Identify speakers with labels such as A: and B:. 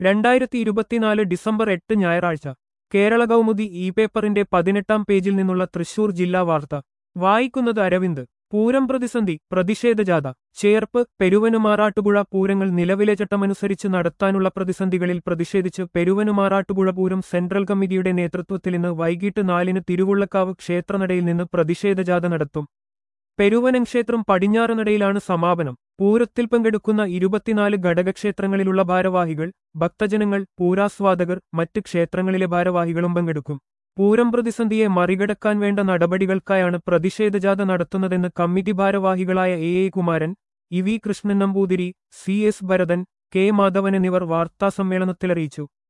A: രണ്ടായിരത്തി ഇരുപത്തിനാല് ഡിസംബർ എട്ട് ഞായറാഴ്ച കേരള കൗമുദി ഇ പേപ്പറിന്റെ പതിനെട്ടാം പേജിൽ നിന്നുള്ള തൃശൂർ ജില്ലാ വാർത്ത വായിക്കുന്നത് അരവിന്ദ് പൂരം പ്രതിസന്ധി പ്രതിഷേധജാഥ ചേർപ്പ് പെരുവനുമാറാട്ടുപുഴ പൂരങ്ങൾ നിലവിലെ ചട്ടമനുസരിച്ച് നടത്താനുള്ള പ്രതിസന്ധികളിൽ പ്രതിഷേധിച്ച് പെരുവനുമാറാട്ടുപുഴ പൂരം സെൻട്രൽ കമ്മിറ്റിയുടെ നേതൃത്വത്തിൽ ഇന്ന് വൈകിട്ട് നാലിന് തിരുവുള്ളക്കാവ് ക്ഷേത്രനടയിൽ നിന്ന് പ്രതിഷേധജാഥ നടത്തും പെരുവനം ക്ഷേത്രം പടിഞ്ഞാറനടയിലാണ് സമാപനം പൂരത്തിൽ പങ്കെടുക്കുന്ന ഇരുപത്തിനാല് ഘടകക്ഷേത്രങ്ങളിലുള്ള ഭാരവാഹികൾ ഭക്തജനങ്ങൾ പൂരാസ്വാദകർ മറ്റ് ക്ഷേത്രങ്ങളിലെ ഭാരവാഹികളും പങ്കെടുക്കും പൂരം പ്രതിസന്ധിയെ മറികടക്കാൻ വേണ്ട നടപടികൾക്കായാണ് പ്രതിഷേധജാഥ നടത്തുന്നതെന്ന് കമ്മിറ്റി ഭാരവാഹികളായ A A Kumaran E V Krishnan Namboothiri C S Bharathan K Madhavan എന്നിവർ വാർത്താസമ്മേളനത്തിൽ അറിയിച്ചു